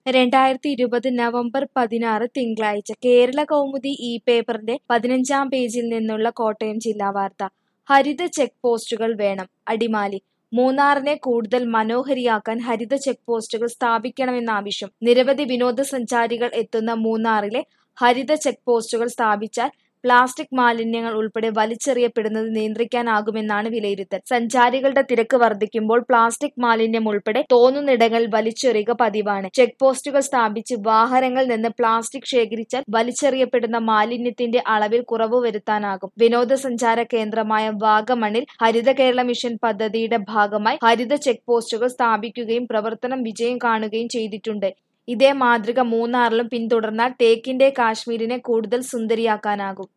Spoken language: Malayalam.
രണ്ടായിരത്തി ഇരുപത് നവംബർ പതിനാറ് തിങ്കളാഴ്ച കേരള കൗമുദി ഈ പേപ്പറിന്റെ പതിനഞ്ചാം പേജിൽ നിന്നുള്ള കോട്ടയം ജില്ലാ വാർത്ത ഹരിത ചെക്ക് പോസ്റ്റുകൾ വേണം അടിമാലി മൂന്നാറിനെ കൂടുതൽ മനോഹരിയാക്കാൻ ഹരിത ചെക്ക് പോസ്റ്റുകൾ സ്ഥാപിക്കണമെന്ന ആവശ്യം നിരവധി വിനോദസഞ്ചാരികൾ എത്തുന്ന മൂന്നാറിലെ ഹരിത ചെക്ക് പോസ്റ്റുകൾ സ്ഥാപിച്ചാൽ പ്ലാസ്റ്റിക് മാലിന്യങ്ങൾ ഉൾപ്പെടെ വലിച്ചെറിയപ്പെടുന്നത് നിയന്ത്രിക്കാനാകുമെന്നാണ് വിലയിരുത്തൽ സഞ്ചാരികളുടെ തിരക്ക് വർദ്ധിക്കുമ്പോൾ പ്ലാസ്റ്റിക് മാലിന്യം ഉൾപ്പെടെ തോന്നുന്നിടങ്ങളിൽ വലിച്ചെറിയുക പതിവാണ് ചെക്ക് പോസ്റ്റുകൾ സ്ഥാപിച്ച് വാഹനങ്ങളിൽ നിന്ന് പ്ലാസ്റ്റിക് ശേഖരിച്ചാൽ വലിച്ചെറിയപ്പെടുന്ന മാലിന്യത്തിന്റെ അളവിൽ കുറവ് വരുത്താനാകും വിനോദസഞ്ചാര കേന്ദ്രമായ വാഗമണിൽ ഹരിത കേരള മിഷൻ പദ്ധതിയുടെ ഭാഗമായി ഹരിത ചെക്ക് പോസ്റ്റുകൾ സ്ഥാപിക്കുകയും പ്രവർത്തനം വിജയം കാണുകയും ചെയ്തിട്ടുണ്ട് ഇതേ മാതൃക മൂന്നാറിലും പിന്തുടർന്നാൽ തേക്കിന്റെ കാശ്മീരിനെ കൂടുതൽ സുന്ദരിയാക്കാനാകും